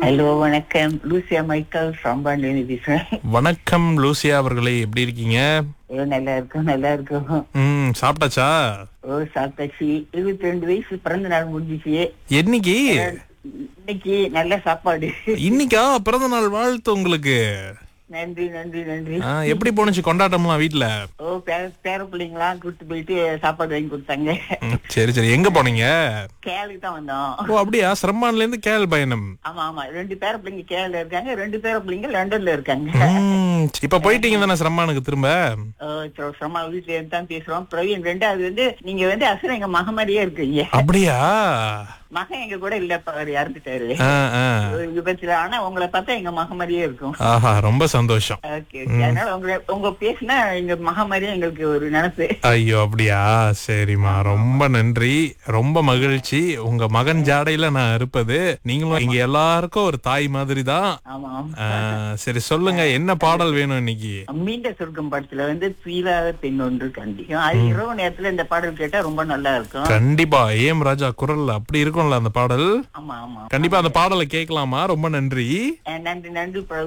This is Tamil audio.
ஹலோ வணக்கம் லூசியா மைக்கேல் சம்பாண்டிலிருந்து பேசுறேன் வணக்கம் லூசியா அவர்களே எப்படி இருக்கீங்க ஏ, நல்லா இருக்கும் நல்லா இருக்கும் ம் சாப்பிட்டாச்சா ஓ சாப்பிட்டாச்சு இருபத்தி ரெண்டு வயசு பிறந்த நாள் முடிஞ்சிச்சு என்னைக்கு இன்னைக்கு நல்ல சாப்பாடு இன்னைக்கா பிறந்த நாள் வாழ்த்து உங்களுக்கு நன்றி நன்றி நன்றி ஆ, எப்படி போனுச்சு கொண்டாட்டம்லாம் வீட்ல ஓ பேர பேர பிள்ளைங்களாம் கூட்டு போயிட்டு சாப்பாடு வாங்கி கொடுத்தாங்க ம், சரி சரி எங்க போனீங்க கேளுக்கு தான் வந்தோம் ஓ அப்படியா சிரமான்ல இருந்து கேள் பயணம் ஆமா ஆமா ரெண்டு பேர பிள்ளைங்க கேரள இருக்காங்க ரெண்டு பேர பிள்ளைங்க லண்டன்ல இருக்காங்க ம், இப்ப போயிட்டீங்க தானே சிரமானுக்கு திரும்ப ஓ, சரி, சும்மா வீட்டுல இருந்து தான் பேசுறோம் பிரவீன் ரெண்டாவது வந்து நீங்க வந்து அசுரம் எங்க மகமாரியே இருக்கீங்க அப்படியா மகன் எங்க கூட இல்லப்பா அவர் இறந்துட்டாரு ஆ, ஆ. ஒரு விபத்துல ஆனா உங்களை பார்த்தா எங்க மகமாரியே இருக்கும் ஆஹா ரொம்ப சந்தோஷம் ஓகே அதனால உங்களை உங்க பேசினா எங்க மகமாரியே எங்களுக்கு ஒரு நினைப்பு ஐயோ அப்படியா சரிம்மா ரொம்ப நன்றி ரொம்ப மகிழ்ச்சி உங்க மகன் ஜாடையில நான் இருப்பது நீங்களும் இங்க எல்லாருக்கும் ஒரு தாய் மாதிரி தான் ஆமா ஆ, சரி சொல்லுங்க என்ன பாடல் வேணும் இன்னைக்கு மீண்ட சொர்க்கம் படத்துல வந்து துயிலாத பெண் ஒன்று கண்டிக்கும் அது இரவு நேரத்துல இந்த பாடல் கேட்டா ரொம்ப நல்லா இருக்கும் கண்டிப்பா ஏம் ராஜா குரல் அப்படி இருக்கும்ல அந்த பாடல் ஆமா ஆமா கண்டிப்பா அந்த பாடலை கேட்கலாமா ரொம்ப நன்றி அஹ் நன்றி நன்றி பிரபு